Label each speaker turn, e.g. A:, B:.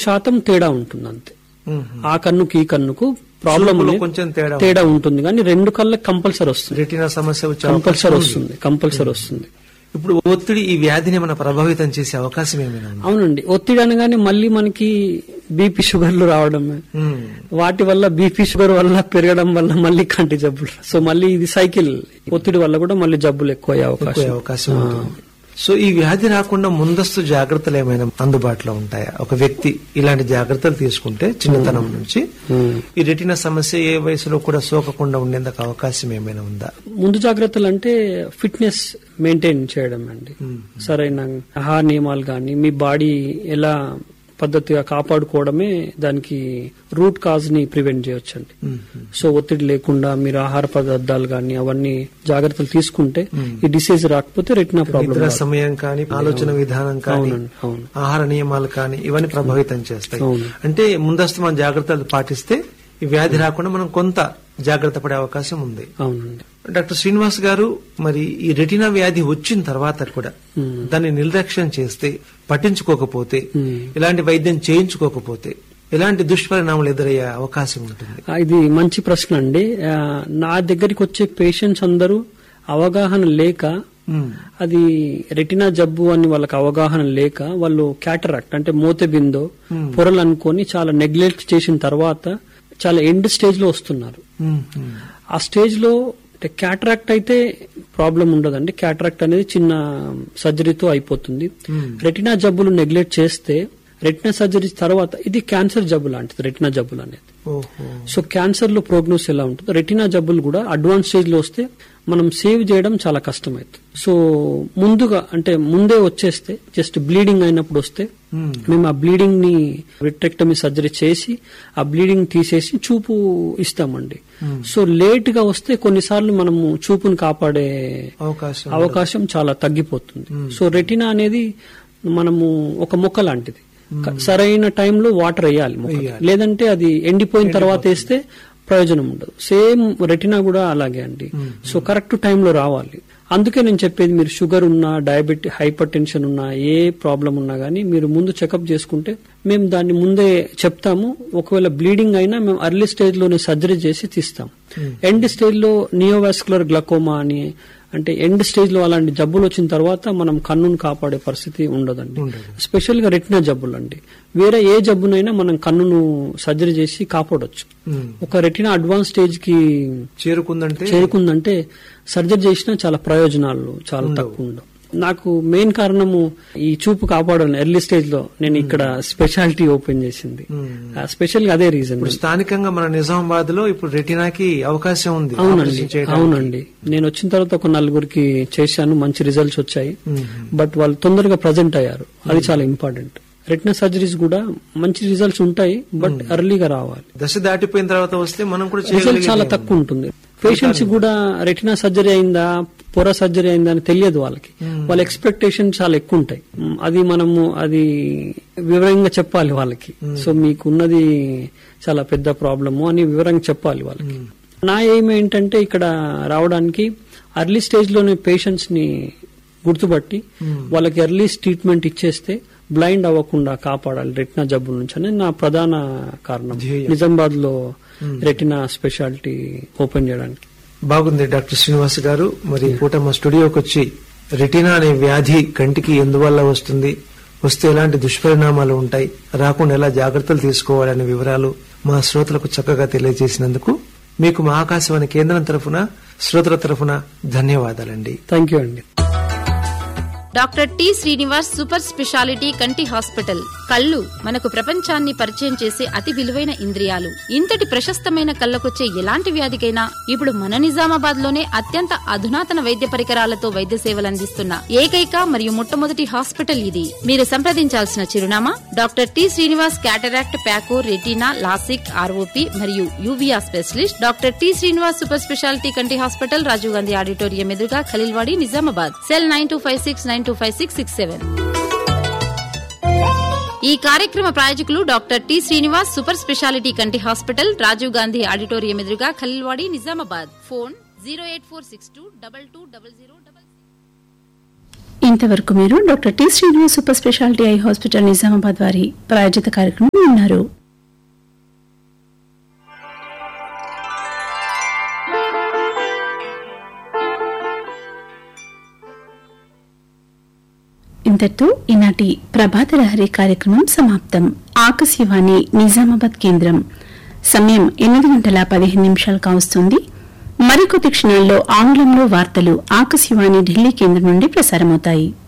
A: శాతం తేడా ఉంటుంది అంతే
B: మ్మ్.
A: ఆ కన్నుకి ఈ కన్నుకు ప్రాబ్లం
B: చూపులో కొంచెం తేడా
A: తేడా ఉంటుంది కానీ రెండు కళ్ళకి కంపల్సరీ వస్తుంది
B: రెటీనా సమస్య వచ్చే
A: కంపల్సరీ
B: అవకాశం ఉంది.
A: వస్తుంది కంపల్సరీ వస్తుంది
B: ఇప్పుడు ఒత్తిడి ఈ వ్యాధిని ఏమైనా ప్రభావితం చేసే అవకాశం ఏమైనా ఉందా?
A: అవునండి ఒత్తిడి అనగానే మళ్ళీ మనకి బీపీ షుగర్లు రావడమే
B: మ్మ్.
A: వాటి వల్ల బీపీ షుగర్ వల్ల పెరగడం వల్ల మళ్ళీ కంటి జబ్బులు సో మళ్ళీ ఇది సైకిల్ ఒత్తిడి వల్ల కూడా మళ్ళీ జబ్బులు ఎక్కువ అయ్యే
B: ఎక్కువ
A: అవకాశం
B: అవకాశం ఉంటుంది సో ఈ వ్యాధి రాకుండా ముందస్తు జాగ్రత్తలు ఏమైనా అందుబాటులో ఉంటాయా ఒక వ్యక్తి ఇలాంటి జాగ్రత్తలు తీసుకుంటే చిన్నతనం నుంచి
A: మ్మ్.
B: ఈ రెటీనా సమస్య ఏ వయసులో కూడా సోకకుండా ఉండేందుకు అవకాశం ఏమైనా ఉందా
A: ముందు జాగ్రత్తలు అంటే ఫిట్నెస్ మెయింటైన్ చేయడం అండి సరైన ఆహార నియమాలు కానీ మీ బాడీ ఎలా పద్ధతిగా కాపాడుకోవడమే దానికి రూట్ కాజ్ ని ప్రివెంట్ చేయొచ్చండి సో ఒత్తిడి లేకుండా మీరు ఆహార పదార్థాలు కానీ అవన్నీ జాగ్రత్తలు తీసుకుంటే ఈ డిసీజ్ రాకపోతే రెటినా ప్రాబ్లం
B: నిద్ర సమయం కానీ ఆలోచన విధానం కానీ
A: అవునండి అవును
B: ఆహార నియమాలు కానీ ఇవన్నీ ప్రభావితం చేస్తాయి
A: అవును.
B: అంటే ముందస్తు మనం జాగ్రత్తలు పాటిస్తే ఈ వ్యాధి రాకుండా మనం కొంత జాగ్రత్త పడే అవకాశం ఉంది
A: అవునండి
B: డాక్టర్ శ్రీనివాస్ గారు మరి ఈ రెటినా వ్యాధి వచ్చిన తర్వాత కూడా
A: మ్మ్.
B: దాన్ని నిర్లక్ష్యం చేస్తే పట్టించుకోకపోతే
A: మ్మ్.
B: ఇలాంటి వైద్యం చేయించుకోకపోతే ఎలాంటి దుష్పరిణామాలు ఎదురయ్యే అవకాశం ఉంటుంది
A: ఆ, ఇది మంచి ప్రశ్న అండి ఆ, నా దగ్గరికి వచ్చే పేషెంట్స్ అందరూ అవగాహన లేక
B: మ్మ్.
A: అది రెటినా జబ్బు అని వాళ్ళకి అవగాహన లేక వాళ్ళు క్యాటరాక్ట్ అంటే మోతెబిందో పొరలు అనుకొని చాలా నెగ్లెక్ట్ చేసిన తర్వాత చాలా ఎండ్ స్టేజ్ లో వస్తున్నారు
B: మ్మ్. మ్మ్.
A: ఆ స్టేజ్ లో అంటే క్యాటరాక్ట్ అయితే ప్రాబ్లం ఉండదండి క్యాటరాక్ట్ అనేది చిన్న సర్జరీతో అయిపోతుంది రెటినా జబ్బులు నెగ్లెక్ట్ చేస్తే రెటినా సర్జరీ తర్వాత ఇది క్యాన్సర్ జబ్బు లాంటిది రెటినా జబ్బులు అనేది
B: ఓహో
A: సో క్యాన్సర్ లో ప్రోగ్నోస్ ఎలా ఉంటుంది రెటినా జబ్బులు కూడా అడ్వాన్స్ స్టేజ్ లో వస్తే మనం సేవ్ చేయడం చాలా కష్టమవుతుంది సో ముందుగా అంటే ముందే వచ్చేస్తే జస్ట్ బ్లీడింగ్ అయినప్పుడు వస్తే
B: మ్మ్.
A: మేము ఆ బ్లీడింగ్ ని విట్రెక్టమీ సర్జరీ చేసి ఆ బ్లీడింగ్ తీసేసి చూపు ఇస్తామండి సో లేట్ గా వస్తే కొన్నిసార్లు మనము చూపును కాపాడే
B: అవకాశం
A: అవకాశం చాలా తగ్గిపోతుంది సో రెటినా అనేది మనము ఒక మొక్క లాంటిది క- సరైన టైంలో వాటర్ వేయాలి మొక్కకి. లేదంటే అది ఎండిపోయిన తర్వాత వేస్తే ప్రయోజనం ఉండదు సేమ్ రెటినా కూడా అలాగే అండి సో కరెక్ట్ టైంలో రావాలి అందుకే నేను చెప్పేది మీరు షుగర్ ఉన్నా డయాబెటిక్ హైపర్ టెన్షన్ ఉన్నా ఏ ప్రాబ్లం ఉన్నా గానీ మీరు ముందు చెకప్ చేసుకుంటే మేము దాన్ని ముందే చెప్తాము ఒకవేళ బ్లీడింగ్ అయినా మేము అర్లీ స్టేజ్ లోనే సర్జరీ చేసి తీస్తాం ఎండ్ స్టేజ్ లో నియోవాస్కులర్ గ్లకోమా అని అంటే ఎండ్ స్టేజ్ లో అలాంటి జబ్బులు వచ్చిన తర్వాత మనం కన్నును కాపాడే పరిస్థితి ఉండదండి స్పెషల్ గా రెటినా జబ్బులు అండి వేరే ఏ జబ్బునైనా మనం కన్నును సర్జరీ చేసి కాపాడొచ్చు
B: మ్మ్.
A: ఒక రెటినా అడ్వాన్స్ స్టేజ్ కి
B: చేరుకుందంటే
A: చేరుకుందంటే సర్జరీ చేసినా చాలా ప్రయోజనాలు చాలా తక్కువ ఉండవు నాకు మెయిన్ కారణము ఈ చూపు కాపాడడం ఎర్లీ స్టేజ్ లో నేను ఇక్కడ స్పెషాలిటీ ఓపెన్ చేసింది స్పెషల్ గా అదే రీజన్
B: ఇప్పుడు స్థానికంగా మన నిజామాబాద్ లో ఇప్పుడు రెటినాకి అవకాశం ఉంది
A: అవునండి
B: ఆపరేషన్ చేయడానికి.
A: అవునండి నేను వచ్చిన తర్వాత ఒక నలుగురికి చేశాను మంచి రిజల్ట్స్ వచ్చాయి
B: మ్మ్.
A: బట్ వాళ్ళు తొందరగా ప్రజెంట్ అయ్యారు అది చాలా ఇంపార్టెంట్ రెటినా సర్జరీస్ కూడా మంచి రిజల్ట్స్ ఉంటాయి బట్ ఎర్లీగా రావాలి
B: దశ దాటిపోయిన తర్వాత వస్తే మనం కూడా
A: రిజల్ట్
B: చేయగలిగేది
A: చాలా
B: ఏముంది?
A: తక్కువ ఉంటుంది పేషెంట్స్ కూడా రెటినా సర్జరీ అయిందా పొర సర్జరీ అయిందా అని తెలియదు వాళ్ళకి వాళ్ళ ఎక్స్పెక్టేషన్ చాలా ఎక్కువ ఉంటాయి మ్, అది మనము అది వివరంగా చెప్పాలి వాళ్ళకి సో మీకు ఉన్నది చాలా పెద్ద ప్రాబ్లము అని వివరంగా చెప్పాలి వాళ్ళకి నా ఎయిమ్ ఏంటంటే ఇక్కడ రావడానికి అర్లీ స్టేజ్ లోనే పేషెంట్స్ ని గుర్తుపట్టి వాళ్ళకి ఎర్లీ ట్రీట్మెంట్ ఇచ్చేస్తే బ్లైండ్ అవ్వకుండా కాపాడాలి రెటినా జబ్బుల నుంచి అనేది నా ప్రధాన కారణం
B: ధ్యేయం.
A: నిజామాబాద్ లో రెటినా స్పెషాలిటీ ఓపెన్ చేయడానికి
B: బాగుంది డాక్టర్ శ్రీనివాస్ గారు మరి ఈ పూట మా స్టూడియోకి వచ్చి రెటినా అనే వ్యాధి కంటికి ఎందువల్ల వస్తుంది వస్తే ఎలాంటి దుష్పరిణామాలు ఉంటాయి రాకుండా ఎలా జాగ్రత్తలు తీసుకోవాలనే వివరాలు మా శ్రోతలకు చక్కగా తెలియజేసినందుకు మీకు మా ఆకాశవాణి కేంద్రం తరఫున శ్రోతల తరఫున ధన్యవాదాలండి
A: థ్యాంక్ యూ అండి
C: doctor T Srinivas super speciality కంటి హాస్పిటల్ కళ్ళు మనకు ప్రపంచాన్ని పరిచయం చేసే అతి విలువైన ఇంద్రియాలు ఇంతటి ప్రశస్తమైన కళ్ళకొచ్చే ఎలాంటి వ్యాధికైనా ఇప్పుడు మన నిజామాబాద్ లోనే అత్యంత అధునాతన వైద్య పరికరాలతో వైద్య సేవలు అందిస్తున్న ఏకైక మరియు మొట్టమొదటి హాస్పిటల్ ఇది మీరు సంప్రదించాల్సిన చిరునామా doctor T Srinivas cataract phaco retina LASIK ROP మరియు uvea specialist doctor T Srinivas super speciality కంటి హాస్పిటల్ రాజీవ్ గాంధీ ఆడిటోరియం ఎదురుగా Khaleelwadi Nizamabad cell nine two five six nine two five six six seven ఈ కార్యక్రమ ప్రాయోజకులు doctor T Srinivas super speciality కంటి హాస్పిటల్ రాజీవ్ గాంధీ ఆడిటోరియం ఎదురుగా Khaleelwadi Nizamabad phone zero eight four six two double two double zero double
D: ఇంతవరకు మీరు doctor T Srinivas super speciality eye hospital Nizamabad వారి ప్రాయోజిత కార్యక్రమం వింటున్నారు ఇంతటితో ఈనాటి ప్రభాత లహరి కార్యక్రమం సమాప్తం ఆకాశవాణి నిజామాబాద్ కేంద్రం సమయం ఎనిమిది గంటల పదిహేను నిమిషాలు కావస్తుంది మరికొద్ది క్షణాల్లో ఆంగ్లంలో వార్తలు ఆకాశవాణి ఢిల్లీ కేంద్రం నుండి ప్రసారమవుతాయి